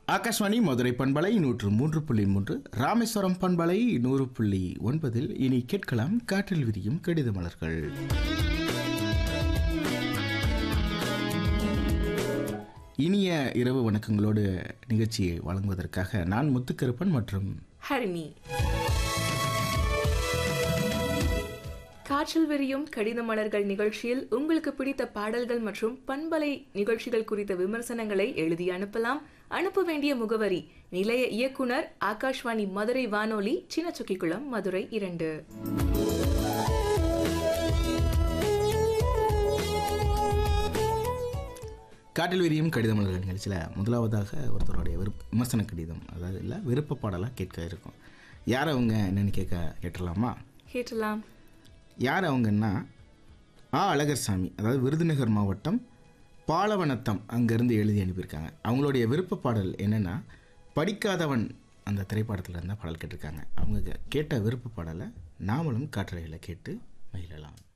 ஆகாஷ்வாணி மதுரை பண்பலை நூற்று மூன்று புள்ளி மூன்று ராமேஸ்வரம் பண்பலை நூறு புள்ளி ஒன்பதில் இனி கேட்கலாம் காற்றில் விரியும் கடித மலர்கள் இனிய இரவு வணக்கங்களோடு நிகழ்ச்சியை வழங்குவதற்காக நான் முத்துக்கருப்பன் மற்றும் ஹரிணி காற்றில் விரியும் கடித மலர்கள் நிகழ்ச்சியில் உங்களுக்கு பிடித்த பாடல்கள் மற்றும் பண்பலை நிகழ்ச்சிகள் குறித்த விமர்சனங்களை எழுதி அனுப்பலாம் அனுப்ப வேண்டிய முகவரி நிலைய இயக்குனர் ஆகாஷ்வாணி மதுரை வானொலி சின்னச்சுக்கிக்குளம் மதுரை இரண்டு காற்றில் விரியும் கடித மலர்கள் நிகழ்ச்சியில் முதலாவதாக ஒருத்தருடைய விருப்ப விமர்சன கடிதம் அதாவது இல்லை விருப்ப பாடலாக கேட்க இருக்கும் யார் அவங்க என்னன்னு கேட்க கேட்டுடலாமா கேட்டலாம் யார் அவங்கன்னா ஆ அழகர்சாமி அதாவது விருதுநகர் மாவட்டம் பாலவனத்தம் அங்கேருந்து எழுதி அனுப்பியிருக்காங்க அவங்களுடைய விருப்ப பாடல் என்னென்னா படிக்காதவன் அந்த திரைப்படத்தில் இருந்தால் பாடல் கேட்டிருக்காங்க அவங்க கேட்ட விருப்ப பாடலை நாமளும் காற்றலையில் கேட்டு மகிழலாம்